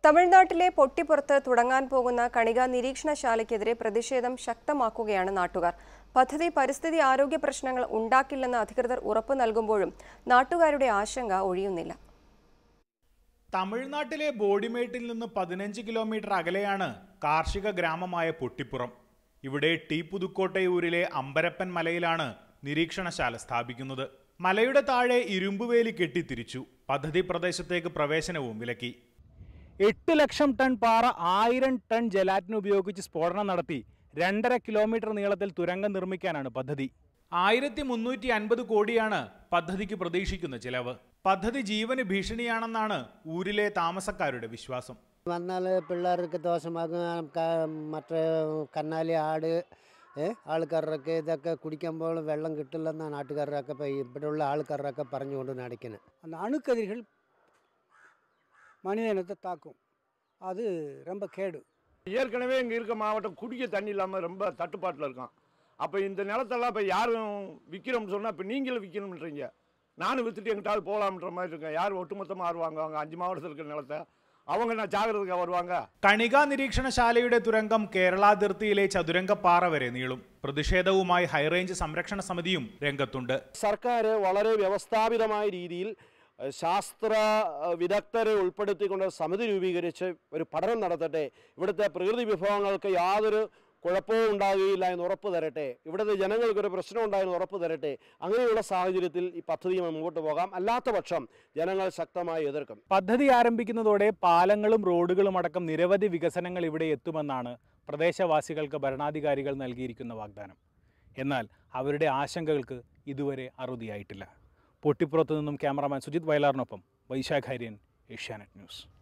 തമിഴ്നാട്ടിലെ പൊട്ടിപ്പുറത്ത് തുടങ്ങാൻ പോകുന്ന കണിക നിരീക്ഷണശാലയ്ക്കെതിരെ പ്രതിഷേധം ശക്തമാക്കുകയാണ് നാട്ടുകാർ പദ്ധതി പരിസ്ഥിതി ആരോഗ്യ പ്രശ്നങ്ങൾ ഉണ്ടാക്കില്ലെന്ന് അധികൃതർ ഉറപ്പു നൽകുമ്പോഴും നാട്ടുകാരുടെ ആശങ്ക ഒഴിയുന്നില്ല തമിഴ്നാട്ടിലെ ബോഡിമേട്ടിൽ നിന്ന് പതിനഞ്ച് കിലോമീറ്റർ അകലെയാണ് കാർഷിക ഗ്രാമമായ പൊട്ടിപ്പുറം ഇവിടെ ടി പുതുക്കോട്ടയൂരിലെ അമ്പരപ്പൻ മലയിലാണ് നിരീക്ഷണശാല സ്ഥാപിക്കുന്നത് മലയുടെ താഴെ ഇരുമ്പുവേലി കെട്ടിത്തിരിച്ചു പദ്ധതി പ്രദേശത്തേക്ക് പ്രവേശനവും വിലക്കി എട്ട് ലക്ഷം ടൺ പാറ ആയിരം ടൺ ജലാറ്റിൻ ഉപയോഗിച്ച് സ്ഫോടനം നടത്തി രണ്ടര കിലോമീറ്റർ നീളത്തിൽ തുരങ്കം നിർമ്മിക്കാനാണ് പദ്ധതി ആയിരത്തി മുന്നൂറ്റി അൻപത് കോടിയാണ് പദ്ധതിക്ക് പ്രതീക്ഷിക്കുന്ന ചിലവ് പദ്ധതി ജീവന് ഭീഷണിയാണെന്നാണ് ഊരിലെ താമസക്കാരുടെ വിശ്വാസം വന്നാൽ പിള്ളേർക്ക് ദോഷമാകും ക- മറ്റേ കന്നാലി ആട് ഏ, ആൾക്കാരൊക്കെ ഇതൊക്കെ കുടിക്കുമ്പോൾ വെള്ളം കിട്ടില്ലെന്നാണ് നാട്ടുകാരൊക്കെ ഇപ്പോൾ ഇവിടെയുള്ള ആൾക്കാരൊക്കെ പറഞ്ഞുകൊണ്ട് നടക്കുന്നത് அந்த அணுக்கதிர்கள் மனித இனத்தை தாக்கும் அது ரொம்ப கேடு ஏற்கனவே இங்கே இருக்க மாவட்டம் குடிக்க தண்ணி இல்லாமல் ரொம்ப தட்டுப்பாட்டில் இருக்கான் அப்போ இந்த நிலத்தெல்லாம் இப்போ யாரும் விற்கிறோம்னு சொன்னால் இப்போ நீங்களும் விற்கணும்ன்றீங்க நானும் விற்றுட்டு எங்கிட்டாவது போகலாம்ன்ற மாதிரி இருக்கேன் யார் ஒட்டுமொத்தமாக வருவாங்க அவங்க அஞ்சு மாவட்டத்தில் இருக்கிற நிலத்தை அவங்க நான் ஜாகிரதைக்காக வருவாங்க കണിക നിരീക്ഷണശാലയുടെ തുരങ്കം കേരളാതിർത്തിയിലെ ചതുരംഗപ്പാറ വരെ നീളും പ്രതിഷേധവുമായി ഹൈറേഞ്ച് സംരക്ഷണ സമിതിയും രംഗത്തുണ്ട് സർക്കാർ വളരെ വ്യവസ്ഥാപിതമായ രീതിയിൽ ഏഹ്, ശാസ്ത്ര ഏഹ്, വിദഗ്ധരെ ഉൾപ്പെടുത്തിക്കൊണ്ട് സമിതി രൂപീകരിച്ച് ഒരു പഠനം നടത്തട്ടെ ഇവിടുത്തെ പ്രകൃതി വിഭവങ്ങൾക്ക് യാതൊരു കുഴപ്പവും ഉണ്ടാകുകയില്ല എന്ന് ഉറപ്പ് തരട്ടെ ഇവിടുത്തെ ജനങ്ങൾക്കൊരു പ്രശ്നം ഉണ്ടായെന്ന് ഉറപ്പ് തരട്ടെ അങ്ങനെയുള്ള സാഹചര്യത്തിൽ ഈ പദ്ധതിയുമായി മുമ്പോട്ട് പോകാം അല്ലാത്ത പക്ഷം ജനങ്ങൾ ശക്തമായി എതിർക്കും പദ്ധതി ആരംഭിക്കുന്നതോടെ പാലങ്ങളും റോഡുകളും അടക്കം നിരവധി വികസനങ്ങൾ ഇവിടെ എത്തുമെന്നാണ് പ്രദേശവാസികൾക്ക് ഭരണാധികാരികൾ നൽകിയിരിക്കുന്ന വാഗ്ദാനം എന്നാൽ അവരുടെ ആശങ്കകൾക്ക് ഇതുവരെ അറുതിയായിട്ടില്ല പൊട്ടിപ്പുറത്തു നിന്നും ക്യാമറാമാൻ സുജിത് വയലാറിനൊപ്പം വൈശാഖാര്യൻ ഏഷ്യാനെറ്റ് ന്യൂസ്